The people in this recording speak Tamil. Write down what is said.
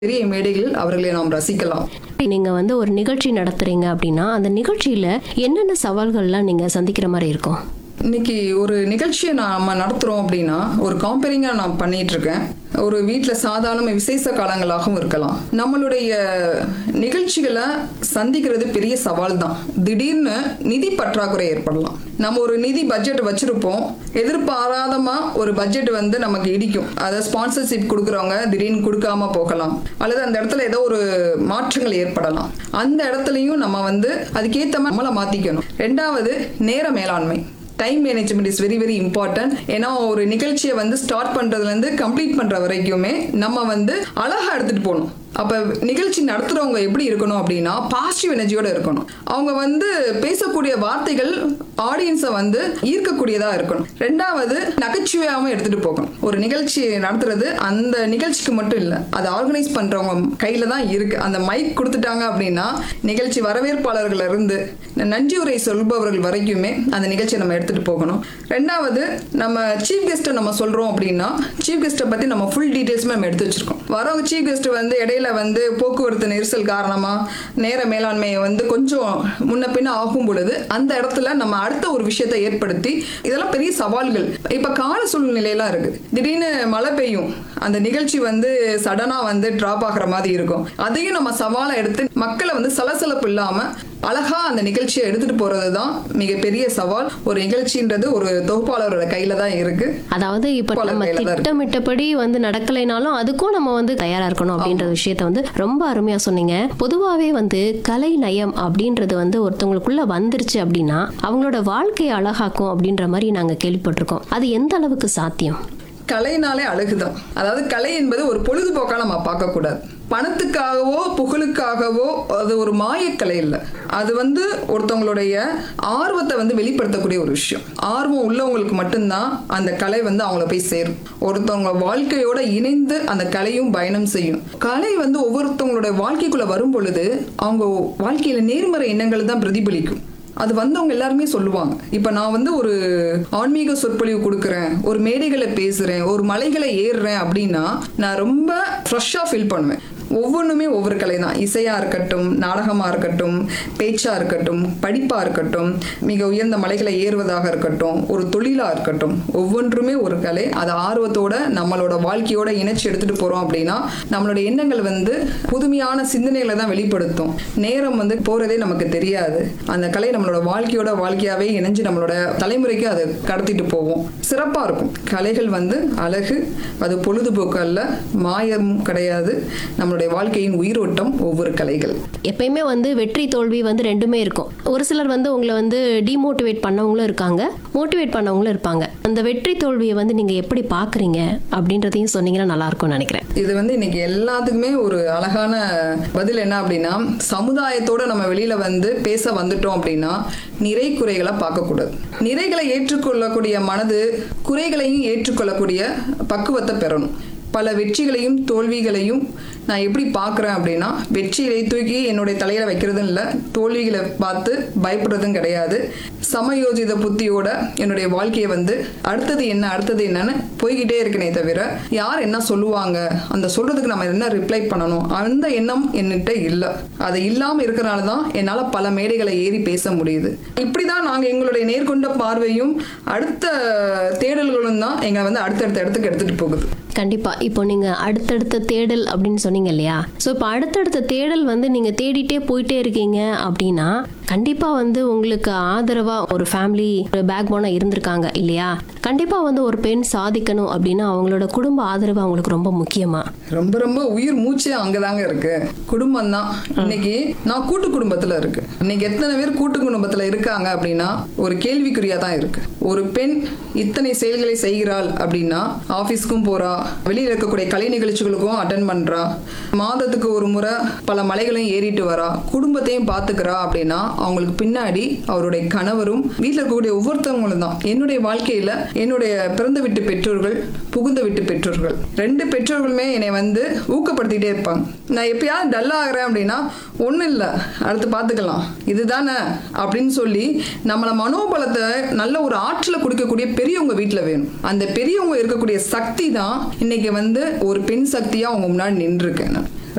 பெரிய மேடைகளில் அவர்களை நாம் ரசிக்கலாம் நீங்க வந்து ஒரு நிகழ்ச்சி நடத்துறீங்க அப்படின்னா அந்த நிகழ்ச்சியில என்னென்ன சவால்கள்லாம் நீங்க சந்திக்கிற மாதிரி இருக்கும் இன்னைக்கு ஒரு நிகழ்ச்சியை நாம நடத்துறோம் அப்படின்னா ஒரு காம்பேரிங்கா நான் பண்ணிட்டு இருக்கேன் ஒரு வீட்டில் சாதாரண விசேஷ காலங்களாகவும் இருக்கலாம் நம்மளுடைய நிகழ்ச்சிகளை சந்திக்கிறது பெரிய சவால் தான் திடீர்னு நிதி பற்றாக்குறை ஏற்படலாம் நம்ம ஒரு நிதி பட்ஜெட் வச்சிருப்போம் எதிர்பாராதமா ஒரு பட்ஜெட் வந்து நமக்கு இடிக்கும் அதை ஸ்பான்சர்ஷிப் கொடுக்குறவங்க திடீர்னு கொடுக்காம போகலாம் அல்லது அந்த இடத்துல ஏதோ ஒரு மாற்றங்கள் ஏற்படலாம் அந்த இடத்துலையும் நம்ம வந்து அதுக்கேற்ற மாதிரி நம்மளை மாத்திக்கணும் ரெண்டாவது நேர மேலாண்மை time management is very very important ஏன்னா ஒரு நிகழ்ச்சியை வந்து ஸ்டார்ட் பண்றதுலேருந்து கம்ப்ளீட் பண்ற வரைக்குமே நம்ம வந்து அழகா எடுத்துட்டு போகணும் அப்ப நிகழ்ச்சி நடத்துறவங்க எப்படி இருக்கணும் அப்படின்னா பாசிட்டிவ் எனர்ஜியோட இருக்கணும் அவங்க வந்து பேசக்கூடிய வார்த்தைகள் ஆடியன்ஸை வந்து ஈர்க்கக்கூடியதா இருக்கணும் ரெண்டாவது நகைச்சுவையாகவும் எடுத்துட்டு போகணும் ஒரு நிகழ்ச்சி நடத்துறது அந்த நிகழ்ச்சிக்கு மட்டும் இல்லை அதை ஆர்கனைஸ் பண்றவங்க கையில தான் இருக்கு அந்த மைக் கொடுத்துட்டாங்க அப்படின்னா நிகழ்ச்சி வரவேற்பாளர்கள் இருந்து நன்றி உரை சொல்பவர்கள் வரைக்குமே அந்த நிகழ்ச்சியை நம்ம எடுத்துட்டு போகணும் ரெண்டாவது நம்ம சீஃப் கெஸ்ட்டை நம்ம சொல்றோம் அப்படின்னா சீஃப் கெஸ்ட்டை பத்தி நம்ம ஃபுல் டீடைல்ஸுமே நம்ம எடுத்து வச்சிருக்கோம் வரவங்க சீஃப் கெஸ்ட் வந்து இடையில வந்து போக்குவரத்து நெரிசல் காரணமா நேர மேலாண்மையை வந்து கொஞ்சம் முன்ன பின்ன ஆகும் பொழுது அந்த இடத்துல நம்ம அடுத்த ஒரு விஷயத்தை ஏற்படுத்தி இதெல்லாம் பெரிய சவால்கள் இப்ப கால சூழ்நிலையெல்லாம் இருக்கு திடீர்னு மழை பெய்யும் அந்த நிகழ்ச்சி வந்து சடனா வந்து டிராப் ஆகுற மாதிரி இருக்கும் அதையும் நம்ம சவாலை எடுத்து மக்களை வந்து சலசலப்பு இல்லாம அழகா அந்த நிகழ்ச்சியை எடுத்துட்டு போறது தான் மிகப்பெரிய சவால் ஒரு நிகழ்ச்சின்றது ஒரு தொகுப்பாளரோட கையில தான் இருக்கு அதாவது இப்ப பல நம்ம கையில தான் இருக்கு. திட்டமிட்டபடி வந்து நடக்கலைனாலும் அதுக்கும் நம்ம வந்து தயாரா இருக்கணும் அப்படின்ற விஷயத்த வந்து ரொம்ப அருமையா சொன்னீங்க பொதுவாவே வந்து கலை நயம் அப்படின்றது வந்து ஒருத்தவங்களுக்குள்ள வந்துருச்சு அப்படின்னா அவங்களோட வாழ்க்கையை அழகாக்கும் அப்படின்ற மாதிரி நாங்க கேள்விப்பட்டிருக்கோம் அது எந்த அளவுக்கு சாத்தியம் கலைனாலே அழகுதான் அதாவது கலை என்பது ஒரு பொழுதுபோக்கா நம்ம பார்க்க கூடாது பணத்துக்காகவோ புகழுக்காகவோ அது ஒரு மாயக்கலை இல்லை அது வந்து ஒருத்தவங்களுடைய ஆர்வத்தை வந்து வெளிப்படுத்தக்கூடிய ஒரு விஷயம் ஆர்வம் உள்ளவங்களுக்கு மட்டும்தான் அந்த கலை வந்து அவங்கள போய் சேரும் ஒருத்தவங்க வாழ்க்கையோட இணைந்து அந்த கலையும் பயணம் செய்யும் கலை வந்து ஒவ்வொருத்தவங்களுடைய வாழ்க்கைக்குள்ள வரும் பொழுது அவங்க வாழ்க்கையில நேர்மறை எண்ணங்கள் தான் பிரதிபலிக்கும் அது வந்தவங்க எல்லாருமே சொல்லுவாங்க இப்போ நான் வந்து ஒரு ஆன்மீக சொற்பொழிவு கொடுக்குறேன் ஒரு மேடைகளை பேசுறேன் ஒரு மலைகளை ஏறுறேன் அப்படின்னா நான் ரொம்ப ஃப்ரெஷ்ஷாக ஃபீல் பண்ணுவேன் ஒவ்வொன்றுமே ஒவ்வொரு கலை தான் இசையாக இருக்கட்டும் நாடகமாக இருக்கட்டும் பேச்சாக இருக்கட்டும் படிப்பாக இருக்கட்டும் மிக உயர்ந்த மலைகளை ஏறுவதாக இருக்கட்டும் ஒரு தொழிலாக இருக்கட்டும் ஒவ்வொன்றுமே ஒரு கலை அதை ஆர்வத்தோட நம்மளோட வாழ்க்கையோட இணைச்சு எடுத்துட்டு போகிறோம் அப்படின்னா நம்மளோட எண்ணங்கள் வந்து புதுமையான சிந்தனைகளை தான் வெளிப்படுத்தும் நேரம் வந்து போகிறதே நமக்கு தெரியாது அந்த கலை நம்மளோட வாழ்க்கையோட வாழ்க்கையாகவே இணைஞ்சு நம்மளோட தலைமுறைக்கு அதை கடத்திட்டு போவோம் சிறப்பாக இருக்கும் கலைகள் வந்து அழகு அது பொழுதுபோக்கு அல்ல மாயம் கிடையாது நம்மளுடைய வாழ்க்கையின் உயிரோட்டம் ஒவ்வொரு கலைகள் எப்பயுமே வந்து வெற்றி தோல்வி வந்து ரெண்டுமே இருக்கும் ஒரு சிலர் வந்து உங்களை வந்து டிமோட்டிவேட் பண்ணவங்களும் இருக்காங்க மோட்டிவேட் பண்ணவங்களும் இருப்பாங்க அந்த வெற்றி தோல்வியை வந்து நீங்க எப்படி பாக்குறீங்க அப்படின்றதையும் சொன்னீங்கன்னா நல்லா இருக்கும்னு நினைக்கிறேன் இது வந்து இன்னைக்கு எல்லாத்துக்குமே ஒரு அழகான பதில் என்ன அப்படின்னா சமுதாயத்தோட நம்ம வெளியில வந்து பேச வந்துட்டோம் அப்படின்னா நிறை குறைகளை பார்க்கக்கூடாது நிறைகளை ஏற்றுக்கொள்ளக்கூடிய மனது குறைகளையும் ஏற்றுக்கொள்ளக்கூடிய பக்குவத்தை பெறணும் பல வெற்றிகளையும் தோல்விகளையும் நான் எப்படி பார்க்குறேன் அப்படின்னா வெற்றிகளை தூக்கி என்னுடைய தலையில வைக்கிறதும் இல்லை தோல்விகளை பார்த்து பயப்படுறதும் கிடையாது சமயோஜித புத்தியோட என்னுடைய வாழ்க்கையை வந்து அடுத்தது என்ன அடுத்தது என்னன்னு போய்கிட்டே இருக்கனே தவிர யார் என்ன சொல்லுவாங்க அந்த சொல்றதுக்கு நம்ம என்ன ரிப்ளை பண்ணணும் அந்த எண்ணம் என்கிட்ட இல்லை அது இல்லாமல் இருக்கிறனால தான் என்னால் பல மேடைகளை ஏறி பேச முடியுது இப்படி தான் நாங்கள் எங்களுடைய நேர்கொண்ட பார்வையும் அடுத்த தேடல்களும் தான் எங்களை வந்து அடுத்தடுத்த இடத்துக்கு எடுத்துகிட்டு போகுது கண்டிப்பா இப்போ நீங்க அடுத்தடுத்த தேடல் அப்படின்னு சொன்னீங்க இல்லையா ஸோ இப்போ அடுத்தடுத்த தேடல் வந்து நீங்க தேடிட்டே போயிட்டே இருக்கீங்க அப்படின்னா கண்டிப்பா வந்து உங்களுக்கு ஆதரவா ஒரு ஃபேமிலி ஒரு பேக் போனா இருந்திருக்காங்க இல்லையா கண்டிப்பா வந்து ஒரு பெண் சாதிக்கணும் அப்படின்னா அவங்களோட குடும்ப ஆதரவு அவங்களுக்கு ரொம்ப முக்கியமா ரொம்ப ரொம்ப உயிர் மூச்சே அங்கதாங்க இருக்கு குடும்பம் தான் இன்னைக்கு நான் கூட்டு குடும்பத்துல இருக்கு இன்னைக்கு எத்தனை பேர் கூட்டு குடும்பத்துல இருக்காங்க அப்படின்னா ஒரு கேள்விக்குறியா தான் இருக்கு ஒரு பெண் இத்தனை செயல்களை செய்கிறாள் அப்படின்னா ஆபீஸ்க்கும் போறா வெளியில இருக்கக்கூடிய கலை நிகழ்ச்சிகளுக்கும் அட்டன் பண்றா மாதத்துக்கு ஒரு முறை பல மலைகளையும் ஏறிட்டு வரா குடும்பத்தையும் பாத்துக்கிறா அப்படின்னா அவங்களுக்கு பின்னாடி அவருடைய கணவரும் வீட்டில் இருக்கக்கூடிய ஒவ்வொருத்தவங்களும் தான் என்னுடைய வாழ்க்கையில என்னுடைய பிறந்த வீட்டு பெற்றோர்கள் புகுந்த வீட்டு பெற்றோர்கள் ரெண்டு பெற்றோர்களுமே என்னை வந்து ஊக்கப்படுத்திட்டே இருப்பாங்க நான் எப்பயாவது டல் ஆகிறேன் அப்படின்னா ஒன்றும் இல்லை அடுத்து பார்த்துக்கலாம் இதுதானே அப்படின்னு சொல்லி நம்மளை மனோபலத்தை நல்ல ஒரு ஆற்றலை கொடுக்கக்கூடிய பெரியவங்க வீட்டில் வேணும் அந்த பெரியவங்க இருக்கக்கூடிய சக்தி தான் இன்னைக்கு வந்து ஒரு பெண் சக்தியாக அவங்க முன்னாடி நின்றுருக்கேன் நான்